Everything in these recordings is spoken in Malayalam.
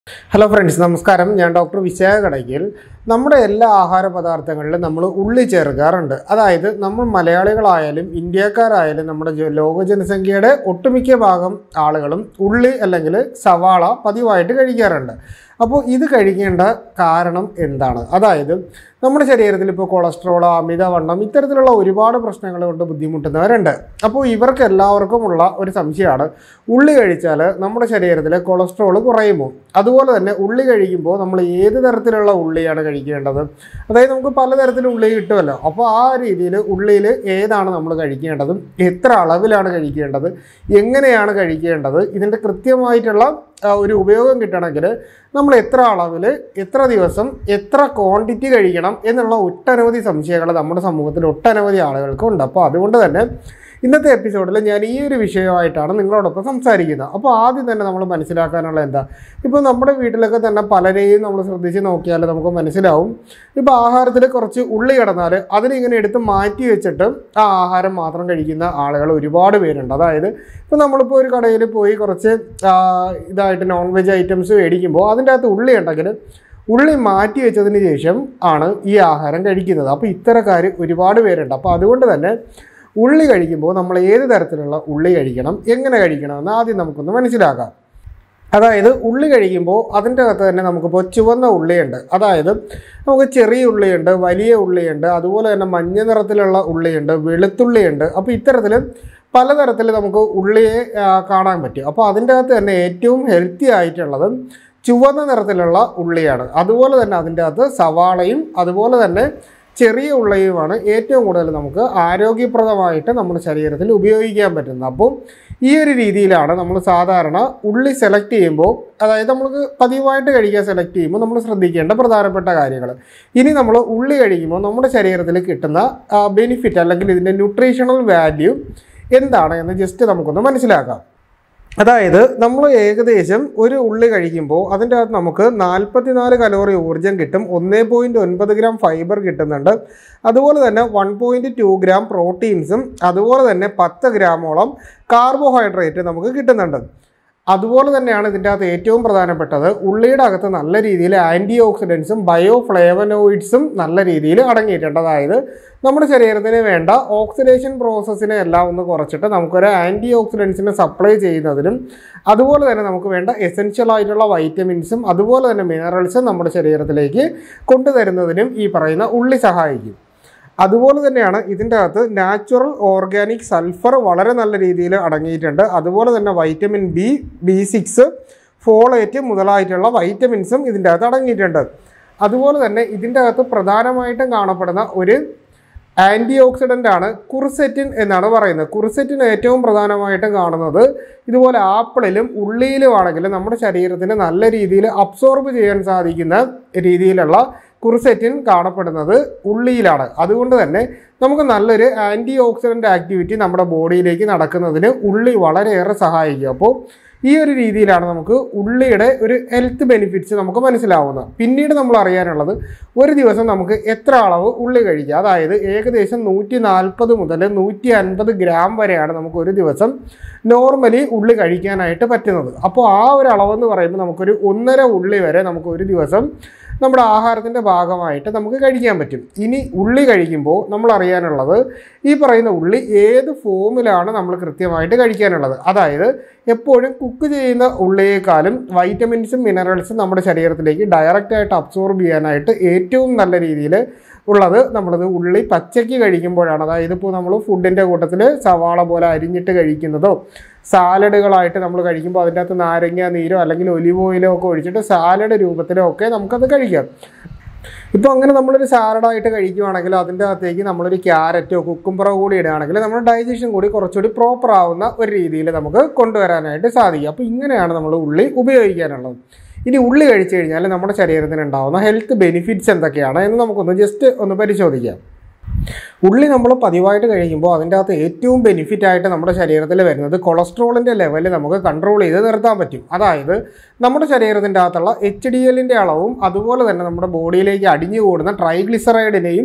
ഹലോ ഫ്രണ്ട്സ് നമസ്കാരം ഞാൻ ഡോക്ടർ വിശാഖ കടയ്ക്കൽ നമ്മുടെ എല്ലാ ആഹാര പദാർത്ഥങ്ങളിലും നമ്മൾ ഉള്ളി ചേർക്കാറുണ്ട് അതായത് നമ്മൾ മലയാളികളായാലും ഇന്ത്യക്കാരായാലും നമ്മുടെ ജ- ലോക ജനസംഖ്യയുടെ ഒട്ടുമിക്ക ഭാഗം ആളുകളും ഉള്ളി അല്ലെങ്കിൽ സവാള പതിവായിട്ട് കഴിക്കാറുണ്ട് അപ്പോൾ ഇത് കഴിക്കേണ്ട കാരണം എന്താണ് അതായത് നമ്മുടെ ശരീരത്തിൽ ഇപ്പോൾ കൊളസ്ട്രോൾ അമിതവണ്ണം ഇത്തരത്തിലുള്ള ഒരുപാട് പ്രശ്നങ്ങൾ കൊണ്ട് ബുദ്ധിമുട്ടുന്നവരുണ്ട് അപ്പോൾ ഇവർക്ക് എല്ലാവർക്കും ഉള്ള ഒരു സംശയമാണ് ഉള്ളി കഴിച്ചാൽ നമ്മുടെ ശരീരത്തിലെ കൊളസ്ട്രോൾ കുറയുമോ അതുപോലെ തന്നെ ഉള്ളി കഴിക്കുമ്പോൾ നമ്മൾ ഏത് തരത്തിലുള്ള ഉള്ളിയാണ് കഴിക്കേണ്ടത് അതായത് നമുക്ക് പലതരത്തിലും ഉള്ളി കിട്ടുമല്ലോ അപ്പോൾ ആ രീതിയിൽ ഉള്ളിയിൽ ഏതാണ് നമ്മൾ കഴിക്കേണ്ടത് എത്ര അളവിലാണ് കഴിക്കേണ്ടത് എങ്ങനെയാണ് കഴിക്കേണ്ടത് ഇതിൻ്റെ കൃത്യമായിട്ടുള്ള ആ, ഒരു ഉപയോഗം കിട്ടണമെങ്കിൽ നമ്മൾ എത്ര അളവിൽ എത്ര ദിവസം എത്ര ക്വാണ്ടിറ്റി കഴിക്കണം എന്നുള്ള ഒട്ടനവധി സംശയങ്ങൾ നമ്മുടെ സമൂഹത്തിൽ ഒട്ടനവധി ആളുകൾക്കുണ്ട് അപ്പോൾ അതുകൊണ്ട് തന്നെ ഇന്നത്തെ എപ്പിസോഡിൽ ഞാൻ ഈ ഒരു വിഷയമായിട്ടാണ് നിങ്ങളോടൊപ്പം സംസാരിക്കുന്നത് അപ്പോൾ ആദ്യം തന്നെ നമ്മൾ മനസ്സിലാക്കാനുള്ള എന്താ ഇപ്പോൾ നമ്മുടെ വീട്ടിലൊക്കെ തന്നെ പലരെയും നമ്മൾ ശ്രദ്ധിച്ച് നോക്കിയാൽ നമുക്ക് മനസ്സിലാവും ഇപ്പോൾ ആഹാരത്തിൽ കുറച്ച് ഉള്ളി കിടന്നാൽ അതിനിങ്ങനെ എടുത്ത് മാറ്റി വെച്ചിട്ട് ആ ആഹാരം മാത്രം കഴിക്കുന്ന ആളുകൾ ഒരുപാട് പേരുണ്ട് അതായത് ഇപ്പോൾ നമ്മളിപ്പോൾ ഒരു കടയിൽ പോയി കുറച്ച് ആ, ഇതായിട്ട് നോൺ വെജ് ഐറ്റംസ് മേടിക്കുമ്പോൾ അതിൻ്റെ അകത്ത് ഉള്ളി ഉണ്ടെങ്കിൽ ഉള്ളി മാറ്റി വെച്ചതിന് ശേഷം ആണ് ഈ ആഹാരം കഴിക്കുന്നത് അപ്പോൾ ഇത്തരക്കാർ ഒരുപാട് പേരുണ്ട് അപ്പോൾ അതുകൊണ്ട് തന്നെ ഉള്ളി കഴിക്കുമ്പോൾ നമ്മൾ ഏത് തരത്തിലുള്ള ഉള്ളി കഴിക്കണം എങ്ങനെ കഴിക്കണമെന്ന് ആദ്യം നമുക്കൊന്ന് മനസ്സിലാക്കാം അതായത് ഉള്ളി കഴിക്കുമ്പോൾ അതിൻ്റെ അകത്ത് തന്നെ നമുക്കിപ്പോൾ ചുവന്ന ഉള്ളിയുണ്ട് അതായത് നമുക്ക് ചെറിയ ഉള്ളിയുണ്ട് വലിയ ഉള്ളിയുണ്ട് അതുപോലെ തന്നെ മഞ്ഞ നിറത്തിലുള്ള ഉള്ളിയുണ്ട് വെളുത്തുള്ളിയുണ്ട് അപ്പോൾ ഇത്തരത്തിൽ പലതരത്തിൽ നമുക്ക് ഉള്ളിയെ ആ, കാണാൻ പറ്റും അപ്പോൾ അതിൻ്റെ അകത്ത് തന്നെ ഏറ്റവും ഹെൽത്തി ആയിട്ടുള്ളത് ചുവന്ന നിറത്തിലുള്ള ഉള്ളിയാണ് അതുപോലെ തന്നെ അതിൻ്റെ അകത്ത് സവാളയും അതുപോലെ തന്നെ ചെറിയ ഉള്ളിയുമാണ് ഏറ്റവും കൂടുതൽ നമുക്ക് ആരോഗ്യപ്രദമായിട്ട് നമ്മുടെ ശരീരത്തിൽ ഉപയോഗിക്കാൻ പറ്റുന്നത് അപ്പോൾ ഈ ഒരു രീതിയിലാണ് നമ്മൾ സാധാരണ ഉള്ളി സെലക്ട് ചെയ്യുമ്പോൾ അതായത് നമുക്ക് പതിവായിട്ട് കഴിക്കാൻ സെലക്ട് ചെയ്യുമ്പോൾ നമ്മൾ ശ്രദ്ധിക്കേണ്ട പ്രധാനപ്പെട്ട കാര്യങ്ങൾ ഇനി നമ്മൾ ഉള്ളി കഴിക്കുമ്പോൾ നമ്മുടെ ശരീരത്തിൽ കിട്ടുന്ന ബെനിഫിറ്റ് അല്ലെങ്കിൽ ഇതിൻ്റെ ന്യൂട്രീഷണൽ വാല്യൂ എന്താണ് എന്ന് ജസ്റ്റ് നമുക്കൊന്ന് മനസ്സിലാക്കാം അതായത് നമ്മൾ ഏകദേശം ഒരു ഉള്ളി കഴിക്കുമ്പോൾ അതിൻ്റെ അകത്ത് നമുക്ക് നാൽപ്പത്തിനാല് കലോറി ഊർജ്ജം കിട്ടും ഒന്നേ പോയിൻറ്റ് ഒൻപത് ഗ്രാം ഫൈബർ കിട്ടുന്നുണ്ട് അതുപോലെ തന്നെ വൺ പോയിൻറ്റ് ടു ഗ്രാം പ്രോട്ടീൻസും അതുപോലെ തന്നെ പത്ത് ഗ്രാമോളം കാർബോഹൈഡ്രേറ്റ് നമുക്ക് കിട്ടുന്നുണ്ട് അതുപോലെ തന്നെയാണ് ഇതിൻ്റെ അകത്ത് ഏറ്റവും പ്രധാനപ്പെട്ടത് ഉള്ളിയുടെ അകത്ത് നല്ല രീതിയിൽ ആൻറ്റി ഓക്സിഡൻസും ബയോ ഫ്ലേവനോയിഡ്സും നല്ല രീതിയിൽ അടങ്ങിയിട്ടുണ്ട് അതായത് നമ്മുടെ ശരീരത്തിന് വേണ്ട ഓക്സിഡേഷൻ പ്രോസസ്സിനെ എല്ലാം ഒന്ന് കുറച്ചിട്ട് നമുക്കൊരു ആൻറ്റി ഓക്സിഡൻസിനെ സപ്ലൈ ചെയ്യുന്നതിനും അതുപോലെ തന്നെ നമുക്ക് വേണ്ട എസെൻഷ്യൽ ആയിട്ടുള്ള വൈറ്റമിൻസും അതുപോലെ തന്നെ മിനറൽസും നമ്മുടെ ശരീരത്തിലേക്ക് കൊണ്ടുതരുന്നതിനും ഈ പറയുന്ന ഉള്ളി സഹായിക്കും അതുപോലെ തന്നെയാണ് ഇതിൻ്റെ അകത്ത് നാച്ചുറൽ ഓർഗാനിക് സൾഫർ വളരെ നല്ല രീതിയിൽ അടങ്ങിയിട്ടുണ്ട് അതുപോലെ തന്നെ vitamin B B six folate മുതലായിട്ടുള്ള വൈറ്റമിൻസും ഇതിൻ്റെ അകത്ത് അടങ്ങിയിട്ടുണ്ട് അതുപോലെ തന്നെ ഇതിൻ്റെ അകത്ത് പ്രധാനമായിട്ടും കാണപ്പെടുന്ന ഒരു ആൻറ്റി ഓക്സിഡൻ്റ് ആണ് കുർസെറ്റിൻ എന്നാണ് പറയുന്നത് കുർസെറ്റിൻ ഏറ്റവും പ്രധാനമായിട്ടും കാണുന്നത് ഇതുപോലെ ആപ്പിളിലും ഉള്ളിയിലും ആണെങ്കിൽ നമ്മുടെ ശരീരത്തിന് നല്ല രീതിയിൽ അബ്സോർബ് ചെയ്യാൻ സാധിക്കുന്ന രീതിയിലുള്ള കുർസെറ്റിൻ കാണപ്പെടുന്നത് ഉള്ളിയിലാണ് അതുകൊണ്ട് തന്നെ നമുക്ക് നല്ലൊരു ആൻറ്റി ഓക്സിഡൻ്റ് ആക്ടിവിറ്റി നമ്മുടെ ബോഡിയിലേക്ക് നടക്കുന്നതിന് ഉള്ളി വളരെയേറെ സഹായിക്കും അപ്പോൾ ഈ ഒരു രീതിയിലാണ് നമുക്ക് ഉള്ളിയുടെ ഒരു ഹെൽത്ത് ബെനിഫിറ്റ്സ് നമുക്ക് മനസ്സിലാവുന്നത് പിന്നീട് നമ്മൾ അറിയാനുള്ളത് ഒരു ദിവസം നമുക്ക് എത്ര അളവ് ഉള്ളി കഴിക്കുക അതായത് ഏകദേശം നൂറ്റി നാൽപ്പത് മുതൽ നൂറ്റി അൻപത് ഗ്രാം വരെയാണ് നമുക്ക് ഒരു ദിവസം നോർമലി ഉള്ളി കഴിക്കാനായിട്ട് പറ്റുന്നത് അപ്പോൾ ആ ഒരു അളവെന്ന് പറയുമ്പോൾ നമുക്കൊരു ഒന്നര ഉള്ളി വരെ നമുക്ക് ഒരു ദിവസം നമ്മുടെ ആഹാരത്തിൻ്റെ ഭാഗമായിട്ട് നമുക്ക് കഴിക്കാൻ പറ്റും ഇനി ഉള്ളി കഴിക്കുമ്പോൾ നമ്മൾ അറിയാനുള്ളത് ഈ പറയുന്ന ഉള്ളി ഏത് ഫോമിലാണ് നമ്മൾ കൃത്യമായിട്ട് കഴിക്കാനുള്ളത് അതായത് എപ്പോഴും കുക്ക് ചെയ്യുന്ന ഉള്ളിയേക്കാളും വൈറ്റമിൻസും മിനറൽസും നമ്മുടെ ശരീരത്തിലേക്ക് ഡയറക്റ്റായിട്ട് അബ്സോർബ് ചെയ്യാനായിട്ട് ഏറ്റവും നല്ല രീതിയിൽ ഉള്ളത് നമ്മളത് ഉള്ളി പച്ചയ്ക്ക് കഴിക്കുമ്പോഴാണ് അതായത് ഇപ്പോൾ നമ്മൾ ഫുഡിൻ്റെ കൂട്ടത്തിൽ സവാള പോലെ അരിഞ്ഞിട്ട് കഴിക്കുന്നതോ സാലഡുകളായിട്ട് നമ്മൾ കഴിക്കുമ്പോൾ അതിൻ്റെ അകത്ത് നാരങ്ങ നീരോ അല്ലെങ്കിൽ ഒലിവ് ഓയിലോ ഒക്കെ ഒഴിച്ചിട്ട് സാലഡ് രൂപത്തിലോ ഒക്കെ നമുക്കത് കഴിക്കാം ഇപ്പോൾ അങ്ങനെ നമ്മളൊരു സാലഡായിട്ട് കഴിക്കുവാണെങ്കിൽ അതിൻ്റെ അകത്തേക്ക് നമ്മളൊരു ക്യാരറ്റോ കുക്കുംബറോ കൂടി ഇടുകയാണെങ്കിൽ നമ്മുടെ ഡൈജഷൻ കൂടി കുറച്ചുകൂടി പ്രോപ്പർ ആവുന്ന ഒരു രീതിയിൽ നമുക്ക് കൊണ്ടുവരാനായിട്ട് സാധിക്കും അപ്പോൾ ഇങ്ങനെയാണ് നമ്മൾ ഉള്ളി ഉപയോഗിക്കാനുള്ളത് ഇനി ഉള്ളി കഴിച്ചു കഴിഞ്ഞാൽ നമ്മുടെ ശരീരത്തിന് ഉണ്ടാകുന്ന ഹെൽത്ത് ബെനിഫിറ്റ്സ് എന്തൊക്കെയാണ് എന്ന് നമുക്കൊന്ന് ജസ്റ്റ് ഒന്ന് പരിശോധിക്കാം ഉള്ളി നമ്മൾ പതിവായിട്ട് കഴിക്കുമ്പോൾ അതിൻ്റെ അകത്ത് ഏറ്റവും ബെനിഫിറ്റ് ആയിട്ട് നമ്മുടെ ശരീരത്തിൽ വരുന്നത് കൊളസ്ട്രോളിൻ്റെ ലെവൽ നമുക്ക് കൺട്രോൾ ചെയ്ത് നിർത്താൻ പറ്റും അതായത് നമ്മുടെ ശരീരത്തിൻ്റെ അകത്തുള്ള എച്ച് ഡി എല്ലിൻ്റെ അളവും അതുപോലെ തന്നെ നമ്മുടെ ബോഡിയിലേക്ക് അടിഞ്ഞു കൂടുന്ന ട്രൈഗ്ലിസറൈഡിനെയും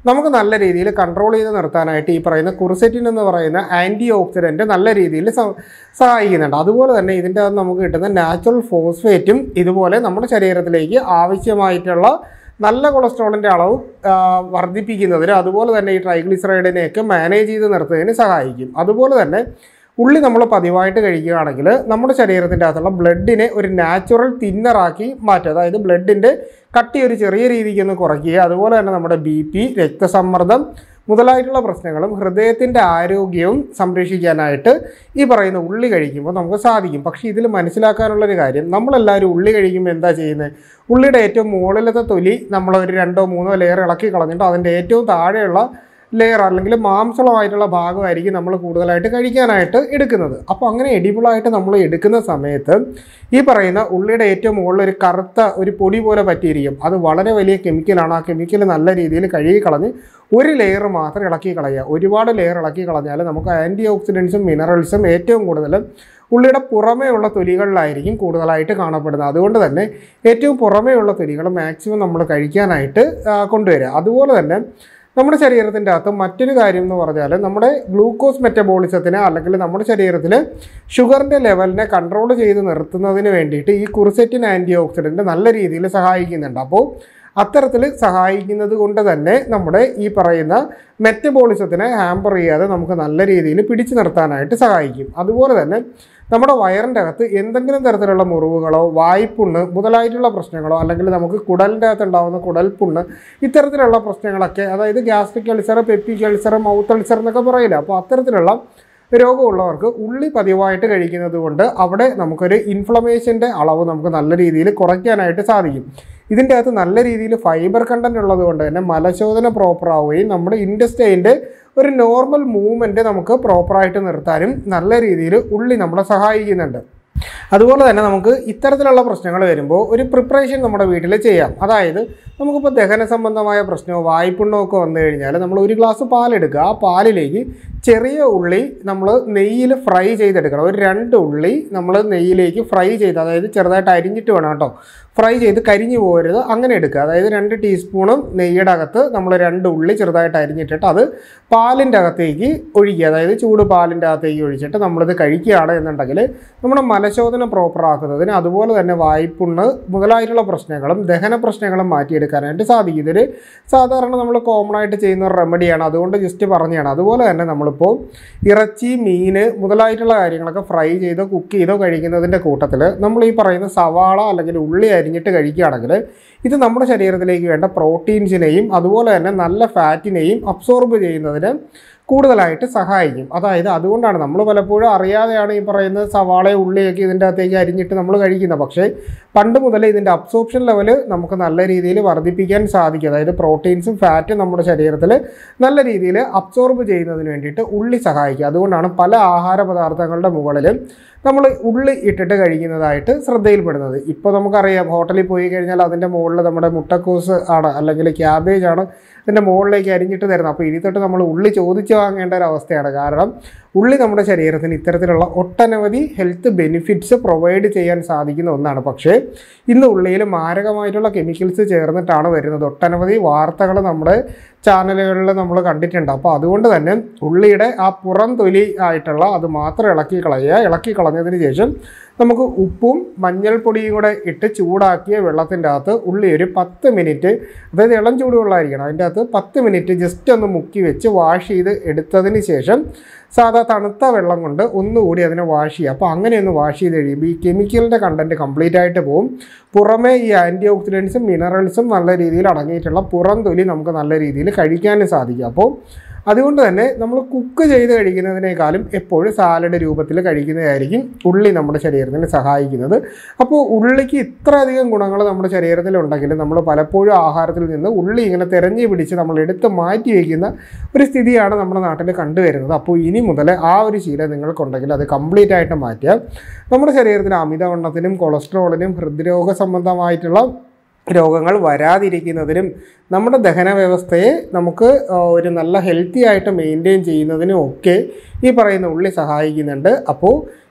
നമുക്ക് നല്ല രീതിയിൽ കൺട്രോൾ ചെയ്ത് നിർത്താനായിട്ട് ഈ പറയുന്ന കുർസെറ്റിൻ എന്ന് പറയുന്ന ആൻറ്റി ഓക്സിഡൻറ്റ് നല്ല രീതിയിൽ സ- സഹായിക്കുന്നുണ്ട് അതുപോലെ തന്നെ ഇതിൻ്റെ അകത്ത് നമുക്ക് കിട്ടുന്ന നാച്ചുറൽ ഫോസ്ഫേറ്റും ഇതുപോലെ നമ്മുടെ ശരീരത്തിലേക്ക് ആവശ്യമായിട്ടുള്ള നല്ല കൊളസ്ട്രോളിൻ്റെ അളവ് ആ, വർദ്ധിപ്പിക്കുന്നതിന് അതുപോലെ തന്നെ ഈ ട്രൈഗ്ലിസറൈഡിനെയൊക്കെ മാനേജ് ചെയ്ത് നിർത്തുന്നതിന് സഹായിക്കും അതുപോലെ തന്നെ ഉള്ളി നമ്മൾ പതിവായിട്ട് കഴിക്കുകയാണെങ്കിൽ നമ്മുടെ ശരീരത്തിൻ്റെ അകത്തുള്ള ബ്ലഡിനെ ഒരു നാച്ചുറൽ തിന്നറാക്കി മാറ്റുക അതായത് ബ്ലഡിൻ്റെ കട്ടി ഒരു ചെറിയ രീതിക്ക് ഒന്ന് കുറയ്ക്കുക അതുപോലെ തന്നെ നമ്മുടെ ബി പി രക്തസമ്മർദ്ദം മുതലായിട്ടുള്ള പ്രശ്നങ്ങളും ഹൃദയത്തിൻ്റെ ആരോഗ്യവും സംരക്ഷിക്കാനായിട്ട് ഈ പറയുന്ന ഉള്ളി കഴിക്കുമ്പോൾ നമുക്ക് സാധിക്കും പക്ഷേ ഇതിൽ മനസ്സിലാക്കാനുള്ളൊരു കാര്യം നമ്മളെല്ലാവരും ഉള്ളി കഴിക്കുമ്പോൾ എന്താ ചെയ്യുന്നത് ഉള്ളിയുടെ ഏറ്റവും മുകളിലത്തെ തൊലി നമ്മൾ ഒരു രണ്ടോ മൂന്നോ ലെയർ ഇളക്കി കളഞ്ഞിട്ട് അതിൻ്റെ ഏറ്റവും താഴെയുള്ള ലെയർ അല്ലെങ്കിൽ മാംസളമായിട്ടുള്ള ഭാഗമായിരിക്കും നമ്മൾ കൂടുതലായിട്ട് കഴിക്കാനായിട്ട് എടുക്കുന്നത് അപ്പോൾ അങ്ങനെ എഡിബിളായിട്ട് നമ്മൾ എടുക്കുന്ന സമയത്ത് ഈ പറയുന്ന ഉള്ളിയുടെ ഏറ്റവും മുകളിൽ ഒരു കറുത്ത ഒരു പൊടി പോലെ പറ്റിയിരിക്കും അത് വളരെ വലിയ കെമിക്കലാണ് ആ കെമിക്കൽ നല്ല രീതിയിൽ കഴുകി കളഞ്ഞ് ഒരു ലെയർ മാത്രം ഇളക്കി കളയുക ഒരുപാട് ലെയർ ഇളക്കി കളഞ്ഞാൽ നമുക്ക് ആൻറ്റി ഓക്സിഡൻസും മിനറൽസും ഏറ്റവും കൂടുതൽ ഉള്ളിയുടെ പുറമേയുള്ള തൊലികളിലായിരിക്കും കൂടുതലായിട്ട് കാണപ്പെടുന്നത് അതുകൊണ്ട് തന്നെ ഏറ്റവും പുറമേയുള്ള തൊലികൾ മാക്സിമം നമ്മൾ കഴിക്കാനായിട്ട് ആ, കൊണ്ടുവരിക അതുപോലെ തന്നെ നമ്മുടെ ശരീരത്തിൻ്റെ അകത്ത് മറ്റൊരു കാര്യം എന്ന് പറഞ്ഞാൽ നമ്മുടെ ഗ്ലൂക്കോസ് മെറ്റബോളിസത്തിനെ അല്ലെങ്കിൽ നമ്മുടെ ശരീരത്തിൽ ഷുഗറിൻ്റെ ലെവലിനെ കൺട്രോൾ ചെയ്ത് നിർത്തുന്നതിന് വേണ്ടിയിട്ട് ഈ കുർസെറ്റിൻ ആൻറ്റി ഓക്സിഡൻറ്റ് നല്ല രീതിയിൽ സഹായിക്കുന്നുണ്ട് അപ്പോൾ അത്തരത്തിൽ സഹായിക്കുന്നത് കൊണ്ട് തന്നെ നമ്മുടെ ഈ പറയുന്ന മെറ്റബോളിസത്തിനെ ഹാമ്പർ ചെയ്യാതെ നമുക്ക് നല്ല രീതിയിൽ പിടിച്ചു നിർത്താനായിട്ട് സഹായിക്കും അതുപോലെ തന്നെ നമ്മുടെ വയറിൻ്റെ അകത്ത് എന്തെങ്കിലും തരത്തിലുള്ള മുറിവുകളോ വായ്പുണ്ണ് മുതലായിട്ടുള്ള പ്രശ്നങ്ങളോ അല്ലെങ്കിൽ നമുക്ക് കുടലിൻ്റെ അകത്ത് ഉണ്ടാകുന്ന കുടൽപുണ്ണ് ഇത്തരത്തിലുള്ള പ്രശ്നങ്ങളൊക്കെ അതായത് gastric ulcer peptic ulcer mouth ulcer എന്നൊക്കെ പറയില്ല അപ്പോൾ അത്തരത്തിലുള്ള രോഗമുള്ളവർക്ക് ഉള്ളി പതിവായിട്ട് കഴിക്കുന്നത് കൊണ്ട് അവിടെ നമുക്കൊരു ഇൻഫ്ലമേഷൻ്റെ അളവ് നമുക്ക് നല്ല രീതിയിൽ കുറയ്ക്കാനായിട്ട് സാധിക്കും ഇതിൻ്റെ അകത്ത് നല്ല രീതിയിൽ ഫൈബർ കണ്ടന്റ് ഉള്ളത് കൊണ്ട് തന്നെ മലശോധന പ്രോപ്പർ ആവുകയും നമ്മുടെ ഇൻഡസ്റ്റൈൻ്റെ ഒരു നോർമൽ മൂവ്മെൻറ്റ് നമുക്ക് പ്രോപ്പറായിട്ട് നിർത്താനും നല്ല രീതിയിൽ ഉള്ളി നമ്മളെ സഹായിക്കുന്നുണ്ട് അതുപോലെ തന്നെ നമുക്ക് ഇത്തരത്തിലുള്ള പ്രശ്നങ്ങൾ വരുമ്പോൾ ഒരു പ്രിപ്പറേഷൻ നമ്മുടെ വീട്ടിൽ ചെയ്യാം അതായത് നമുക്കിപ്പോൾ ദഹന സംബന്ധമായ പ്രശ്നമോ വായ്പുണ്ണോ ഒക്കെ വന്നു കഴിഞ്ഞാൽ നമ്മൾ ഒരു ഗ്ലാസ് പാലെടുക്കുക ആ പാലിലേക്ക് ചെറിയ ഉള്ളി നമ്മൾ നെയ്യിൽ ഫ്രൈ ചെയ്തെടുക്കണം ഒരു രണ്ട് ഉള്ളി നമ്മൾ നെയ്യിലേക്ക് ഫ്രൈ ചെയ്ത് അതായത് ചെറുതായിട്ട് അരിഞ്ഞിട്ട് വേണം കേട്ടോ ഫ്രൈ ചെയ്ത് കരിഞ്ഞു പോകരുത് അങ്ങനെ എടുക്കുക അതായത് രണ്ട് ടീസ്പൂണും നെയ്യുടെ അകത്ത് നമ്മൾ രണ്ട് ഉള്ളി ചെറുതായിട്ട് അരിഞ്ഞിട്ടിട്ട് അത് പാലിൻ്റെ അകത്തേക്ക് ഒഴിക്കുക അതായത് ചൂട് പാലിൻ്റെ അകത്തേക്ക് ഒഴിച്ചിട്ട് നമ്മളിത് കഴിക്കുകയാണ് എന്നുണ്ടെങ്കിൽ നമ്മുടെ മലശോധന പ്രോപ്പർ ആക്കുന്നതിന് അതുപോലെ തന്നെ വായ്പുണ്ണ് മുതലായിട്ടുള്ള പ്രശ്നങ്ങളും ദഹന പ്രശ്നങ്ങളും മാറ്റിയെടുക്കാനായിട്ട് സാധിക്കും ഇതൊരു സാധാരണ നമ്മൾ കോമൺ ആയിട്ട് ചെയ്യുന്ന ഒരു റെമഡിയാണ് അതുകൊണ്ട് ജസ്റ്റ് പറഞ്ഞതാണ് അതുപോലെ തന്നെ നമ്മളിപ്പോൾ ഇറച്ചി മീൻ മുതലായിട്ടുള്ള കാര്യങ്ങളൊക്കെ ഫ്രൈ ചെയ്തോ കുക്ക് ചെയ്തോ കഴിക്കുന്നതിൻ്റെ കൂട്ടത്തിൽ നമ്മൾ ഈ പറയുന്ന സവാള അല്ലെങ്കിൽ ഉള്ളി അരിഞ്ഞിട്ട് കഴിക്കുകയാണെങ്കിൽ ഇത് നമ്മുടെ ശരീരത്തിലേക്ക് വേണ്ട പ്രോട്ടീൻസിനെയും അതുപോലെ തന്നെ നല്ല ഫാറ്റിനെയും അബ്സോർബ് ചെയ്യുന്നതിന് കൂടുതലായിട്ട് സഹായിക്കും അതായത് അതുകൊണ്ടാണ് നമ്മൾ പലപ്പോഴും അറിയാതെയാണ് ഈ പറയുന്നത് സവാളയും ഉള്ളിയൊക്കെ ഇതിൻ്റെ അകത്തേക്ക് അരിഞ്ഞിട്ട് നമ്മൾ കഴിക്കുന്നത് പക്ഷേ പണ്ട് മുതലേ ഇതിൻ്റെ അബ്സോർപ്ഷൻ ലെവൽ നമുക്ക് നല്ല രീതിയിൽ വർദ്ധിപ്പിക്കാൻ സാധിക്കും അതായത് പ്രോട്ടീൻസും ഫാറ്റും നമ്മുടെ ശരീരത്തിൽ നല്ല രീതിയിൽ അബ്സോർബ് ചെയ്യുന്നതിന് വേണ്ടിയിട്ട് ഉള്ളി സഹായിക്കും അതുകൊണ്ടാണ് പല ആഹാര പദാർത്ഥങ്ങളുടെ മുകളിൽ നമ്മൾ ഉള്ളി ഇട്ടിട്ട് കഴിക്കുന്നതായിട്ട് ശ്രദ്ധയിൽപ്പെടുന്നത് ഇപ്പോൾ നമുക്കറിയാം ഹോട്ടലിൽ പോയി കഴിഞ്ഞാൽ അതിൻ്റെ മുകളിൽ നമ്മുടെ മുട്ടക്കോസ് ആണ് അല്ലെങ്കിൽ ക്യാബേജ് ആണ് ഇതിൻ്റെ മുകളിലേക്ക് അരിഞ്ഞിട്ട് തരുന്നത് അപ്പോൾ ഇനി തൊട്ട് നമ്മൾ ഉള്ളി ചോദിച്ച് വാങ്ങേണ്ട ഒരു അവസ്ഥയാണ് കാരണം ഉള്ളി നമ്മുടെ ശരീരത്തിന് ഇത്തരത്തിലുള്ള ഒട്ടനവധി ഹെൽത്ത് ബെനിഫിറ്റ്സ് പ്രൊവൈഡ് ചെയ്യാൻ സാധിക്കുന്ന ഒന്നാണ് പക്ഷേ ഇന്ന് ഉള്ളിയിൽ മാരകമായിട്ടുള്ള കെമിക്കൽസ് ചേർന്നിട്ടാണ് വരുന്നത് ഒട്ടനവധി വാർത്തകൾ നമ്മുടെ ചാനലുകളിൽ നമ്മൾ കണ്ടിട്ടുണ്ട് അപ്പോൾ അതുകൊണ്ട് തന്നെ ഉള്ളിയുടെ ആ പുറം തൊലി ആയിട്ടുള്ള അത് മാത്രം ഇളക്കി കളയുക ഇളക്കി കളഞ്ഞതിന് ശേഷം നമുക്ക് ഉപ്പും മഞ്ഞൾപ്പൊടിയും കൂടെ ഇട്ട് ചൂടാക്കിയ വെള്ളത്തിൻ്റെ അകത്ത് ഉള്ളി ഒരു പത്ത് മിനിറ്റ് അതായത് ഇളം ചൂടുവെള്ളമായിരിക്കണം അതിൻ്റെ അകത്ത് പത്ത് മിനിറ്റ് ജസ്റ്റ് ഒന്ന് മുക്കി വെച്ച് വാഷ് ചെയ്ത് എടുത്തതിന് ശേഷം സാധാ തണുത്ത വെള്ളം കൊണ്ട് ഒന്നുകൂടി അതിനെ വാഷ് ചെയ്യുക അപ്പോൾ അങ്ങനെ ഒന്ന് വാഷ് ചെയ്ത് കഴിയുമ്പോൾ ഈ കെമിക്കലിൻ്റെ കണ്ടൻറ്റ് കംപ്ലീറ്റ് ആയിട്ട് പോകും പുറമേ ഈ ആൻറ്റി ഓക്സിഡൻസും മിനറൽസും നല്ല രീതിയിൽ അടങ്ങിയിട്ടുള്ള പുറം തൊലി നമുക്ക് നല്ല രീതിയിൽ കഴിക്കാനും സാധിക്കും അപ്പോൾ അതുകൊണ്ട് തന്നെ നമ്മൾ കുക്ക് ചെയ്ത് കഴിക്കുന്നതിനേക്കാളും എപ്പോഴും സാലഡ് രൂപത്തിൽ കഴിക്കുന്നതായിരിക്കും ഉള്ളി നമ്മുടെ ശരീരത്തിന് സഹായിക്കുന്നത് അപ്പോൾ ഉള്ളിക്ക് ഇത്രയധികം ഗുണങ്ങൾ നമ്മുടെ ശരീരത്തിലുണ്ടെങ്കിൽ നമ്മൾ പലപ്പോഴും ആഹാരത്തിൽ നിന്ന് ഉള്ളി ഇങ്ങനെ തിരഞ്ഞു പിടിച്ച് നമ്മൾ എടുത്ത് മാറ്റി വയ്ക്കുന്ന ഒരു സ്ഥിതിയാണ് നമ്മുടെ നാട്ടിൽ കണ്ടുവരുന്നത് അപ്പോൾ ഇനി മുതൽ ആ ഒരു ശീലം നിങ്ങൾക്കുണ്ടെങ്കിൽ അത് കംപ്ലീറ്റ് ആയിട്ട് മാറ്റുക നമ്മുടെ ശരീരത്തിൽ അമിതവണ്ണത്തിനും കൊളസ്ട്രോളിനും ഹൃദ്രോഗ സംബന്ധമായിട്ടുള്ള രോഗങ്ങൾ വരാതിരിക്കുന്നതിനും നമ്മുടെ ദഹന വ്യവസ്ഥയെ നമുക്ക് ആ, ഒരു നല്ല ഹെൽത്തി ആയിട്ട് മെയിൻറ്റെയിൻ ചെയ്യുന്നതിനും ഒക്കെ ഈ പറയുന്ന ഉള്ളി സഹായിക്കുന്നുണ്ട് അപ്പോൾ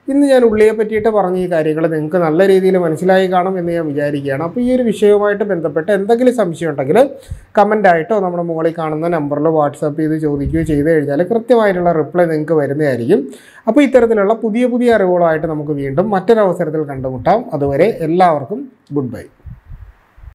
ഇന്ന് ഞാൻ ഉള്ളിയെ പറ്റിയിട്ട് പറഞ്ഞ ഈ കാര്യങ്ങൾ നിങ്ങൾക്ക് നല്ല രീതിയിൽ മനസ്സിലായി കാണും എന്ന് ഞാൻ വിചാരിക്കുകയാണ് അപ്പോൾ ഈ ഒരു വിഷയവുമായിട്ട് ബന്ധപ്പെട്ട് എന്തെങ്കിലും സംശയം ഉണ്ടെങ്കിൽ കമൻ്റായിട്ടോ നമ്മുടെ മുകളിൽ കാണുന്ന നമ്പറിൽ വാട്സാപ്പ് ചെയ്ത് ചോദിക്കുകയോ ചെയ്ത് കഴിഞ്ഞാൽ കൃത്യമായിട്ടുള്ള റിപ്ലൈ നിങ്ങൾക്ക് വരുന്നതായിരിക്കും അപ്പോൾ ഇത്തരത്തിലുള്ള പുതിയ പുതിയ അറിവുകളായിട്ട് നമുക്ക് വീണ്ടും മറ്റൊരവസരത്തിൽ കണ്ടുമുട്ടാം അതുവരെ എല്ലാവർക്കും ഗുഡ് ബൈ